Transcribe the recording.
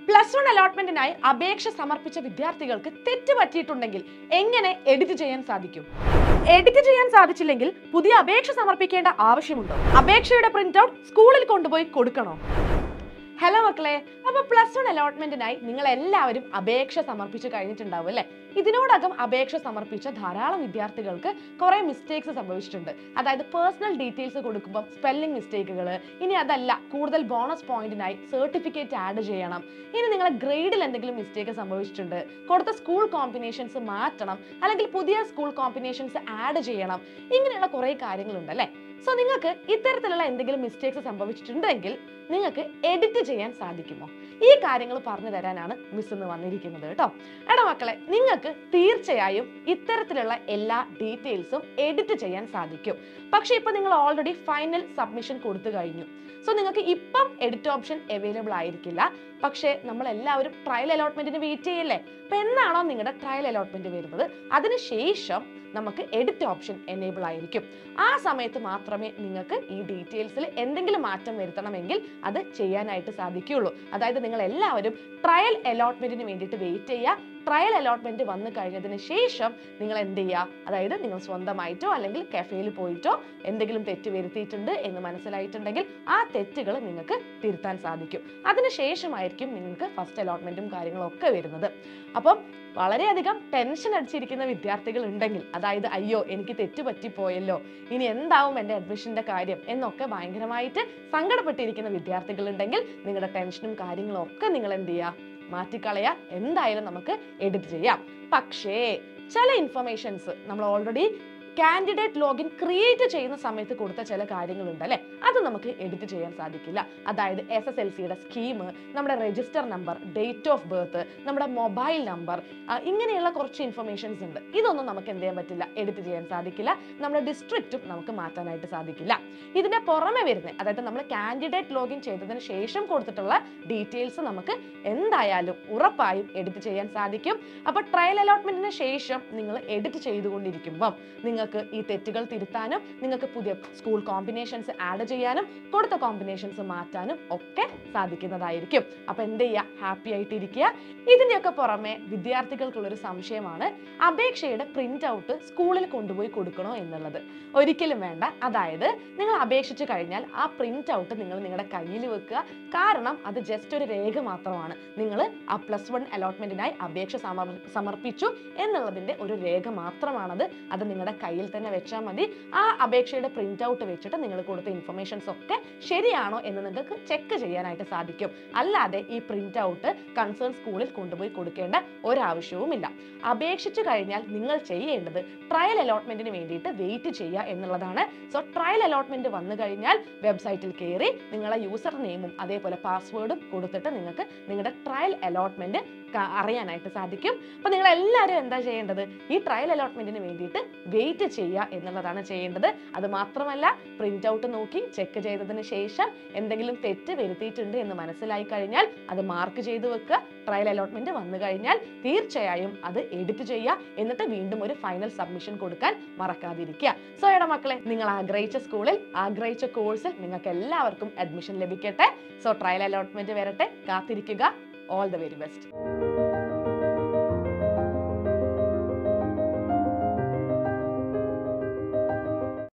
plus one അലോട്ട്മെന്റിനായി അപേക്ഷ സമർപ്പിച്ച വിദ്യാർത്ഥികൾക്ക് തെറ്റ് പറ്റിയിട്ടുണ്ടെങ്കിൽ എങ്ങനെ എഡിറ്റ് ചെയ്യാൻ സാധിക്കും എഡിറ്റ് ചെയ്യാൻ സാധിച്ചില്ലെങ്കിൽ പുതിയ അപേക്ഷ സമർപ്പിക്കേണ്ട ആവശ്യമുണ്ടോ അപേക്ഷയുടെ പ്രിന്റ് ഔട്ട് സ്കൂളിൽ കൊണ്ടുപോയി കൊടുക്കണോ ഹലോ മക്കളെ അപ്പൊ പ്ലസ് വൺ അലോട്ട്മെന്റിനായി നിങ്ങൾ എല്ലാവരും അപേക്ഷ സമർപ്പിച്ചു കഴിഞ്ഞിട്ടുണ്ടാവും അല്ലെ ഇതിനോടകം അപേക്ഷ സമർപ്പിച്ച ധാരാളം വിദ്യാർത്ഥികൾക്ക് കുറെ മിസ്റ്റേക്സ് സംഭവിച്ചിട്ടുണ്ട് അതായത് പേഴ്സണൽ ഡീറ്റെയിൽസ് കൊടുക്കുമ്പോൾ സ്പെല്ലിംഗ് മിസ്റ്റേക്കുകൾ ഇനി അതല്ല കൂടുതൽ ബോണസ് പോയിന്റിനായി സർട്ടിഫിക്കറ്റ് ആഡ് ചെയ്യണം ഇനി നിങ്ങളെ ഗ്രേഡിൽ എന്തെങ്കിലും മിസ്റ്റേക്ക് സംഭവിച്ചിട്ടുണ്ട് കൊടുത്ത സ്കൂൾ കോമ്പിനേഷൻസ് മാറ്റണം അല്ലെങ്കിൽ പുതിയ സ്കൂൾ കോമ്പിനേഷൻസ് ആഡ് ചെയ്യണം ഇങ്ങനെയുള്ള കുറെ കാര്യങ്ങളുണ്ട് അല്ലേ സോ നിങ്ങൾക്ക് ഇത്തരത്തിലുള്ള എന്തെങ്കിലും മിസ്റ്റേക്സ് സംഭവിച്ചിട്ടുണ്ടെങ്കിൽ നിങ്ങൾക്ക് എഡിറ്റ് ചെയ്യാൻ സാധിക്കുമോ ഈ കാര്യങ്ങൾ പറഞ്ഞു തരാനാണ് മിസ് ഇന്ന് വന്നിരിക്കുന്നത് കേട്ടോ എടാ മക്കളെ നിങ്ങൾക്ക് തീർച്ചയായും ഇത്തരത്തിലുള്ള എല്ലാ ഡീറ്റെയിൽസും എഡിറ്റ് ചെയ്യാൻ സാധിക്കും പക്ഷേ ഇപ്പൊ നിങ്ങൾ ഓൾറെഡി ഫൈനൽ സബ്മിഷൻ കൊടുത്തു കഴിഞ്ഞു സോ നിങ്ങൾക്ക് ഇപ്പം എഡിറ്റ് ഓപ്ഷൻ അവൈലബിൾ ആയിരിക്കില്ല പക്ഷേ നമ്മൾ എല്ലാവരും ട്രയൽ അലോട്ട്മെന്റിന് വെയിറ്റ് ചെയ്യല്ലേ അപ്പൊ എന്നാണോ നിങ്ങളുടെ ട്രയൽ അലോട്ട്മെന്റ് വരുന്നത് അതിനുശേഷം നമുക്ക് എഡിറ്റ് ഓപ്ഷൻ എനേബിൾ ആയിരിക്കും ആ സമയത്ത് മാത്രമേ നിങ്ങൾക്ക് ഈ ഡീറ്റെയിൽസിൽ എന്തെങ്കിലും മാറ്റം വരുത്തണമെങ്കിൽ അത് ചെയ്യാനായിട്ട് സാധിക്കുകയുള്ളൂ അതായത് നിങ്ങൾ എല്ലാവരും ട്രയൽ അലോട്ട്മെന്റിന് വേണ്ടിയിട്ട് വെയിറ്റ് ചെയ്യുക ട്രയൽ അലോട്ട്മെന്റ് വന്നു കഴിഞ്ഞതിന് ശേഷം നിങ്ങൾ എന്ത് ചെയ്യുക അതായത് നിങ്ങൾ സ്വന്തമായിട്ടോ അല്ലെങ്കിൽ കഫേയിൽ പോയിട്ടോ എന്തെങ്കിലും തെറ്റ് വരുത്തിയിട്ടുണ്ട് എന്ന് മനസ്സിലായിട്ടുണ്ടെങ്കിൽ ആ തെറ്റുകൾ നിങ്ങൾക്ക് തിരുത്താൻ സാധിക്കും അതിനുശേഷമായിരിക്കും നിങ്ങൾക്ക് ഫസ്റ്റ് അലോട്ട്മെന്റും കാര്യങ്ങളും ഒക്കെ വരുന്നത് അപ്പം വളരെയധികം ടെൻഷൻ അടിച്ചിരിക്കുന്ന വിദ്യാർത്ഥികൾ ഉണ്ടെങ്കിൽ അതായത് അയ്യോ എനിക്ക് തെറ്റ് പറ്റിപ്പോയല്ലോ ഇനി എന്താവും എൻ്റെ അഡ്മിഷന്റെ കാര്യം എന്നൊക്കെ ഭയങ്കരമായിട്ട് സങ്കടപ്പെട്ടിരിക്കുന്ന വിദ്യാർത്ഥികൾ ഉണ്ടെങ്കിൽ നിങ്ങളുടെ ടെൻഷനും കാര്യങ്ങളും ഒക്കെ നിങ്ങൾ എന്ത് ചെയ്യുക മാറ്റിക്കളയാ എന്തായാലും നമുക്ക് എഡിറ്റ് ചെയ്യാം പക്ഷേ ചില ഇൻഫർമേഷൻസ് നമ്മൾ ഓൾറെഡി കാൻഡിഡേറ്റ് ലോഗിൻ ക്രിയേറ്റ് ചെയ്യുന്ന സമയത്ത് കൊടുത്ത ചില കാര്യങ്ങളുണ്ട് അല്ലെ അത് നമുക്ക് എഡിറ്റ് ചെയ്യാൻ സാധിക്കില്ല അതായത് എസ് എസ് എൽ സിയുടെ സ്കീം നമ്മുടെ register number date of birth നമ്മുടെ മൊബൈൽ നമ്പർ ഇങ്ങനെയുള്ള കുറച്ച് ഇൻഫർമേഷൻസ് ഉണ്ട് ഇതൊന്നും നമുക്ക് എന്ത് ചെയ്യാൻ പറ്റില്ല എഡിറ്റ് ചെയ്യാൻ സാധിക്കില്ല നമ്മുടെ ഡിസ്ട്രിക്റ്റും നമുക്ക് മാറ്റാനായിട്ട് സാധിക്കില്ല ഇതിന്റെ പുറമെ വരുന്നത് അതായത് നമ്മൾ കാൻഡിഡേറ്റ് ലോഗിൻ ചെയ്തതിന് ശേഷം കൊടുത്തിട്ടുള്ള ഡീറ്റെയിൽസ് നമുക്ക് എന്തായാലും ഉറപ്പായും എഡിറ്റ് ചെയ്യാൻ സാധിക്കും അപ്പൊ ട്രയൽ അലോട്ട്മെന്റിന് ശേഷം നിങ്ങൾ എഡിറ്റ് ചെയ്തുകൊണ്ടിരിക്കുമ്പം നിങ്ങൾക്ക് ഈ തെറ്റുകൾ തിരുത്താനും നിങ്ങൾക്ക് പുതിയ സ്കൂൾ കോമ്പിനേഷൻസ് ആഡ് ചെയ്യാനും കൊടുത്ത കോമ്പിനേഷൻസ് മാറ്റാനും ഒക്കെ സാധിക്കുന്നതായിരിക്കും അപ്പൊ എന്ത് ചെയ്യുക ഹാപ്പി ആയിട്ടിരിക്കുക ഇതിന്റെയൊക്കെ പുറമെ വിദ്യാർത്ഥികൾക്കുള്ളൊരു സംശയമാണ് അപേക്ഷയുടെ പ്രിന്റ് ഔട്ട് സ്കൂളിൽ കൊണ്ടുപോയി കൊടുക്കണോ എന്നുള്ളത് ഒരിക്കലും വേണ്ട അതായത് നിങ്ങൾ അപേക്ഷിച്ച് കഴിഞ്ഞാൽ ആ പ്രിന്റ് ഔട്ട് നിങ്ങൾ നിങ്ങളുടെ കയ്യിൽ വെക്കുക കാരണം അത് ജസ്റ്റ് ഒരു രേഖ മാത്രമാണ് നിങ്ങൾ ആ പ്ലസ് വൺ അലോട്ട്മെന്റിനായി അപേക്ഷ സമർ സമർപ്പിച്ചു എന്നുള്ളതിന്റെ ഒരു രേഖ മാത്രമാണത് അത് നിങ്ങളുടെ കയ്യിൽ തന്നെ വെച്ചാൽ മതി ആ അപേക്ഷയുടെ പ്രിന്റ് ഔട്ട് വെച്ചിട്ട് നിങ്ങൾ കൊടുത്ത ഇൻഫർമേഷൻസ് ഒക്കെ ശരിയാണോ എന്ന് നിങ്ങൾക്ക് ചെക്ക് ചെയ്യാനായിട്ട് സാധിക്കും അല്ലാതെ ഈ പ്രിന്റ് ഔട്ട് കൺസേൺ സ്കൂളിൽ കൊണ്ടുപോയി കൊടുക്കേണ്ട ഒരാവശ്യവുമില്ല അപേക്ഷിച്ചു കഴിഞ്ഞാൽ നിങ്ങൾ ചെയ്യേണ്ടത് ട്രയൽ അലോട്ട്മെന്റിന് വേണ്ടിയിട്ട് വെയിറ്റ് ചെയ്യുക എന്നുള്ളതാണ് സോ ട്രയൽ അലോട്ട്മെന്റ് വന്നു കഴിഞ്ഞാൽ വെബ്സൈറ്റിൽ കയറി നിങ്ങളെ യൂസർ നെയിമും അതേപോലെ പാസ്വേഡും കൊടുത്തിട്ട് നിങ്ങൾക്ക് നിങ്ങളുടെ ട്രയൽ അലോട്ട്മെന്റ് അറിയാനായിട്ട് സാധിക്കും അപ്പൊ നിങ്ങൾ എല്ലാവരും എന്താ ചെയ്യേണ്ടത് ഈ ട്രയൽ അലോട്ട്മെന്റിന് വേണ്ടിയിട്ട് വെയിറ്റ് ചെയ്യുക എന്നുള്ളതാണ് ചെയ്യേണ്ടത് അത് മാത്രമല്ല പ്രിന്റ് ഔട്ട് നോക്കി ചെക്ക് ചെയ്തതിന് ശേഷം എന്തെങ്കിലും തെറ്റ് വരുത്തിയിട്ടുണ്ട് എന്ന് മനസ്സിലായി കഴിഞ്ഞാൽ അത് മാർക്ക് ചെയ്ത് വെക്കുക ട്രയൽ അലോട്ട്മെന്റ് വന്നു കഴിഞ്ഞാൽ തീർച്ചയായും അത് എഡിറ്റ് ചെയ്യുക എന്നിട്ട് വീണ്ടും ഒരു ഫൈനൽ സബ്മിഷൻ കൊടുക്കാൻ മറക്കാതിരിക്കുക സോ എടാ മക്കളെ നിങ്ങൾ ആഗ്രഹിച്ച സ്കൂളിൽ ആഗ്രഹിച്ച കോഴ്സിൽ നിങ്ങൾക്ക് എല്ലാവർക്കും അഡ്മിഷൻ ലഭിക്കട്ടെ സോ ട്രയൽ അലോട്ട്മെന്റ് വരട്ടെ കാത്തിരിക്കുക ഓൾ ദ വെരി ബെസ്റ്റ്